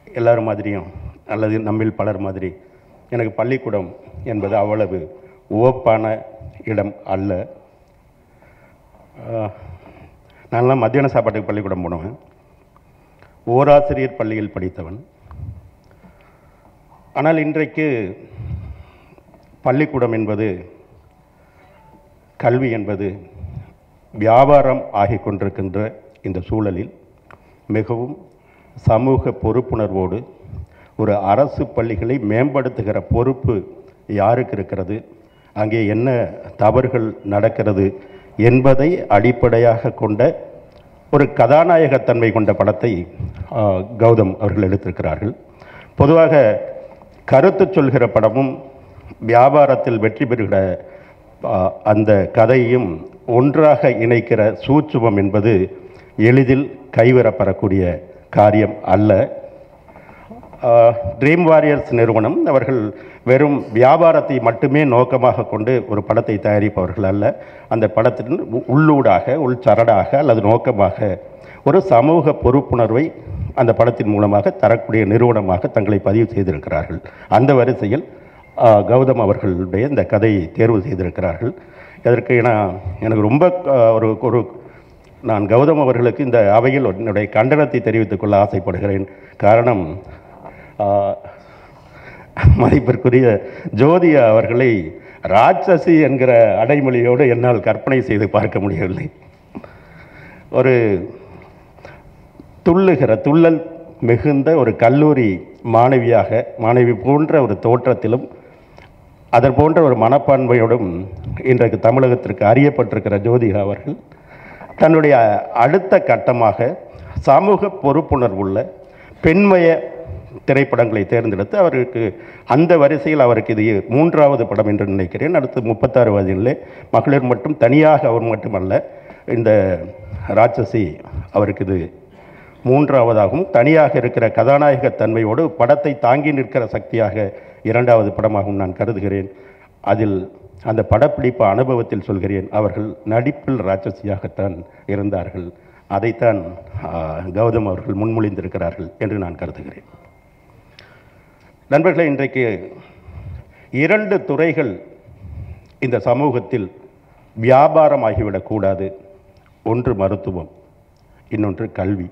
எல்லாரும் மாதிரியும் அல்லது நம்மில் பலர் மாதிரி எனக்கு பள்ளிக்கூடம் என்பது அவ்வளவு உவப்பான இடம் அல்ல ஆஹ், நான்லாம் மத்தியான சாப்பாட்டுக்கு பள்ளிக்கூடம் போனவன் ஓராசிரியர் பள்ளியில் படித்தவன் ஆனால் இன்றைக்கு பள்ளிக்கூடம் என்பது கல்வி என்பது வியாபாரம் ஆகிக் கொண்டிருக்கின்ற இந்த சூழலில் மிகவும் சமூக பொறுப்புணர்வோடு ஒரு அரசு பள்ளிகளை மேம்படுத்துகிற பொறுப்பு யாருக்கு இருக்கிறது அங்கே என்ன தவறுகள் நடக்கிறது என்பதை அடிப்படையாக கொண்ட ஒரு கதாநாயகத்தன்மை கொண்ட படத்தை ஆ, கௌதம் அவர்கள் எடுத்திருக்கிறார்கள் பொதுவாக கருத்து சொல்கிற படமும் வியாபாரத்தில் வெற்றி பெறுகிற ஆ, அந்த கதையும் ஒன்றாக இணைக்கிற சூட்சுமம் என்பது எளிதில் கைவரப்பெறக்கூடிய காரியம் அல்ல ட்ரீம் வாரியர்ஸ் நிறுவனம் அவர்கள் வெறும் வியாபாரத்தை மட்டுமே நோக்கமாக கொண்டு ஒரு படத்தை தயாரிப்பவர்கள் அல்ல அந்த படத்தின் உ- உள்ளூடாக உள்சரடாக அல்லது நோக்கமாக ஒரு சமூக பொறுப்புணர்வை அந்த படத்தின் மூலமாக தரக்கூடிய நிறுவனமாக தங்களை பதிவு செய்திருக்கிறார்கள் அந்த வரிசையில் ஆ, கௌதம் அவர்களுடைய இந்த கதையை தேர்வு செய்திருக்கிறார்கள் இதற்கு நான் எனக்கு ரொம்ப ஆ, ஒரு ஒரு நான் கௌதம் அவர்களுக்கு இந்த அவையில் என்னுடைய கண்டனத்தை தெரிவித்துக் கொள்ள ஆசைப்படுகிறேன் காரணம் ஆ, மதிப்பிற்குரிய ஜோதி அவர்களை ராட்சசி என்கிற அடைமொழியோடு என்னால் கற்பனை செய்து பார்க்க முடியவில்லை ஒரு துள்ளுகிற துள்ளல் மிகுந்த ஒரு கல்லூரி மாணவியாக மாணவி போன்ற ஒரு தோற்றத்திலும் அதன் போன்ற ஒரு மனப்பான்மையோடும் இன்றைக்கு தமிழகத்திற்கு அறியப்பட்டிருக்கிற ஜோதிகா அவர்கள் தன்னுடைய அடுத்த கட்டமாக சமூக பொறுப்புணர்வுள்ள பெண்மய திரைப்படங்களை தேர்ந்தெடுத்து அவருக்கு அந்த வரிசையில் அவருக்கு இது மூன்றாவது படம் என்று நினைக்கிறேன் அடுத்து முப்பத்தாறு வயதிலே மகளிர் மட்டும் தனியாக அவர் மட்டுமல்ல இந்த ராட்சசி அவருக்கு இது மூன்றாவதாகவும் தனியாக இருக்கிற கதாநாயக தன்மையோடு படத்தை தாங்கி நிற்கிற சக்தியாக இரண்டாவது படமாகவும் நான் கருதுகிறேன் அதில் அந்த படப்பிடிப்பு அனுபவத்தில் சொல்கிறேன் அவர்கள் நடிப்பில் ராட்சசியாகத்தான் இருந்தார்கள் அதைத்தான் ஆ, கௌதம் அவர்கள் முன்மொழிந்திருக்கிறார்கள் என்று நான் கருதுகிறேன் நண்பர்களே இன்றைக்கு இரண்டு துறைகள் இந்த சமூகத்தில் வியாபாரமாகிவிடக்கூடாது ஒன்று மருத்துவம் இன்னொன்று கல்வி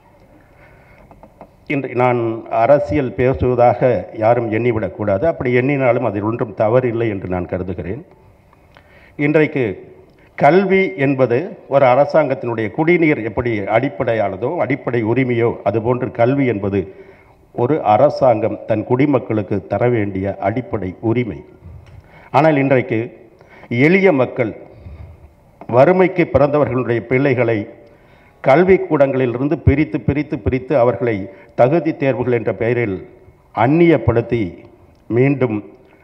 இன்று நான் அரசியல் பேசுவதாக யாரும் எண்ணிவிடக்கூடாது அப்படி எண்ணினாலும் அதில் ஒன்றும் தவறில்லை என்று நான் கருதுகிறேன் இன்றைக்கு கல்வி என்பது ஒரு அரசாங்கத்தினுடைய குடிநீர் எப்படி அடிப்படையானதோ அடிப்படை உரிமையோ அதுபோன்று கல்வி என்பது ஒரு அரசாங்கம் தன் குடிமக்களுக்கு தர வேண்டிய அடிப்படை உரிமை ஆனால் இன்றைக்கு எளிய மக்கள் வறுமைக்கு பிறந்தவர்களுடைய பிள்ளைகளை கல்விக்கூடங்களிலிருந்து பிரித்து பிரித்து பிரித்து அவர்களை தகுதி தேர்வுகள் என்ற பெயரில் அந்நியப்படுத்தி மீண்டும்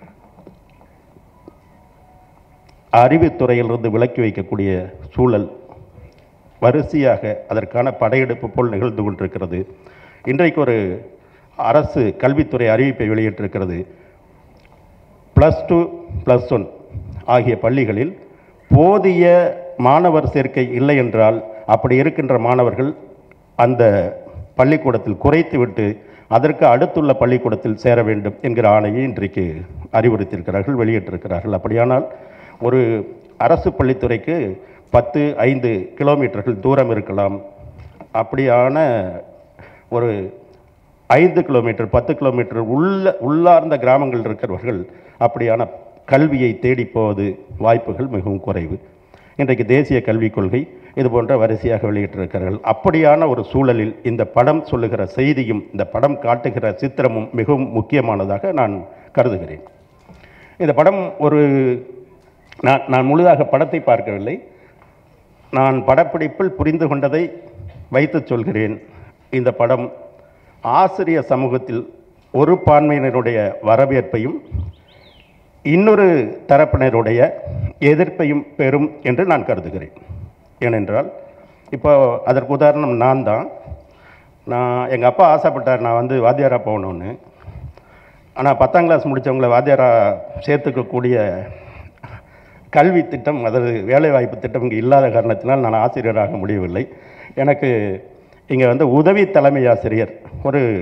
அறிவுத்துறையிலிருந்து விலக்கி வைக்கக்கூடிய சூழல் வரிசையாக அதற்கான படையெடுப்பு போல் நிகழ்ந்து கொண்டிருக்கிறது இன்றைக்கு ஒரு அரசு கல்வித்துறை அறிவிப்பை வெளியிட்டிருக்கிறது ப்ளஸ் டூ ப்ளஸ் ஒன் ஆகிய பள்ளிகளில் போதிய மாணவர் சேர்க்கை இல்லை என்றால் அப்படி இருக்கின்ற மாணவர்கள் அந்த பள்ளிக்கூடத்தில் குறைத்துவிட்டு அதற்கு அடுத்துள்ள பள்ளிக்கூடத்தில் சேர வேண்டும் என்கிற ஆணையை இன்றைக்கு அறிவுறுத்தியிருக்கிறார்கள் வெளியிட்டிருக்கிறார்கள் அப்படியானால் ஒரு அரசு பள்ளித்துறைக்கு பத்து ஐந்து கிலோமீட்டர்கள் தூரம் இருக்கலாம் அப்படியான ஒரு ஐந்து கிலோமீட்டர் பத்து கிலோமீட்டர் உள்ள உள்ளார்ந்த கிராமங்கள் இருக்கிறவர்கள் அப்படியான கல்வியை தேடி போவது வாய்ப்புகள் மிகவும் குறைவு இன்றைக்கு தேசிய கல்விக் கொள்கை இது போன்ற வரிசையாக வெளியிட்டிருக்கிறார்கள் அப்படியான ஒரு சூழலில் இந்த படம் சொல்லுகிற செய்தியும் இந்த படம் காட்டுகிற சித்திரமும் மிகவும் முக்கியமானதாக நான் கருதுகிறேன் இந்த படம் ஒரு நான் நான் முழுதாக படத்தை பார்க்கவில்லை நான் படப்பிடிப்பில் புரிந்து கொண்டதை வைத்துச் சொல்கிறேன் இந்த படம் ஆசிரிய சமூகத்தில் ஒரு பான்மையினருடைய வரவேற்பையும் இன்னொரு தரப்பினருடைய எதிர்ப்பையும் பெறும் என்று நான் கருதுகிறேன் ஏனென்றால் இப்போ அதற்கு உதாரணம் நான் தான் நான் எங்கள் அப்பா ஆசைப்பட்டார் நான் வந்து வாத்தியாராக போகணுன்னு ஆனால் பத்தாம் கிளாஸ் முடித்தவங்களை வாத்தியாரா சேர்த்துக்கக்கூடிய கல்வி திட்டம் அதாவது வேலைவாய்ப்பு திட்டம் இங்கே இல்லாத காரணத்தினால் நான் ஆசிரியராக முடியவில்லை எனக்கு இங்கே வந்து உதவி தலைமை ஆசிரியர் ஒரு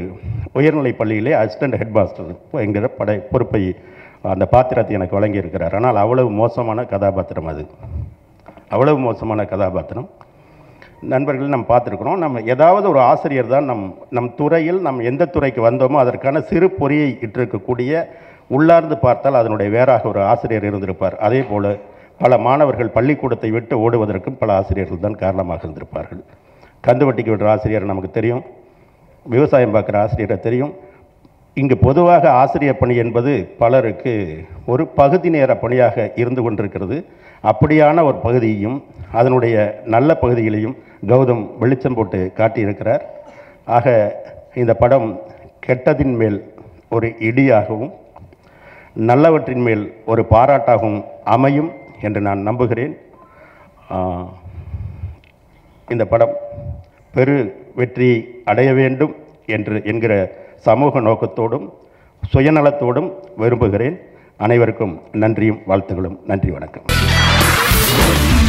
உயர்நிலைப் பள்ளியிலே அசிஸ்டன்ட் ஹெட் மாஸ்டர் என்கிற படை பொறுப்பை அந்த பாத்திரத்தை எனக்கு வழங்கியிருக்கிறார் ஆனால் அவ்வளவு மோசமான கதாபாத்திரம் அது அவ்வளவு மோசமான கதாபாத்திரம் நண்பர்கள் நம்ம பார்த்துருக்குறோம் நம்ம ஏதாவது ஒரு ஆசிரியர் தான் நம் நம் துறையில் நம் எந்த துறைக்கு வந்தோமோ அதற்கான சிறு பொறியை இட்டிருக்கக்கூடிய உள்ளார்ந்து பார்த்தால் அதனுடைய வேறாக ஒரு ஆசிரியர் இருந்திருப்பார் அதே போல் பல மாணவர்கள் பள்ளிக்கூடத்தை விட்டு ஓடுவதற்கும் பல ஆசிரியர்கள் தான் காரணமாக இருந்திருப்பார்கள் கந்துவட்டிக்கு விடுற ஆசிரியர் நமக்கு தெரியும் விவசாயம் பார்க்குற ஆசிரியரை தெரியும் இங்கு பொதுவாக ஆசிரியர் பணி என்பது பலருக்கு ஒரு பகுதி நேர பணியாக இருந்து கொண்டிருக்கிறது அப்படியான ஒரு பகுதியையும் அதனுடைய நல்ல பகுதிகளையும் கௌதம் வெளிச்சம் போட்டு காட்டியிருக்கிறார் ஆக இந்த படம் கெட்டதின் மேல் ஒரு இடியாகவும் நல்லவற்றின் மேல் ஒரு பாராட்டாகவும் அமையும் என்று நான் நம்புகிறேன் ஆ, இந்த படம் பெரு வெற்றியை அடைய வேண்டும் என்று என்கிற சமூக நோக்கத்தோடும் சுயநலத்தோடும் விரும்புகிறேன் அனைவருக்கும் நன்றியும் வாழ்த்துகளும் நன்றி வணக்கம்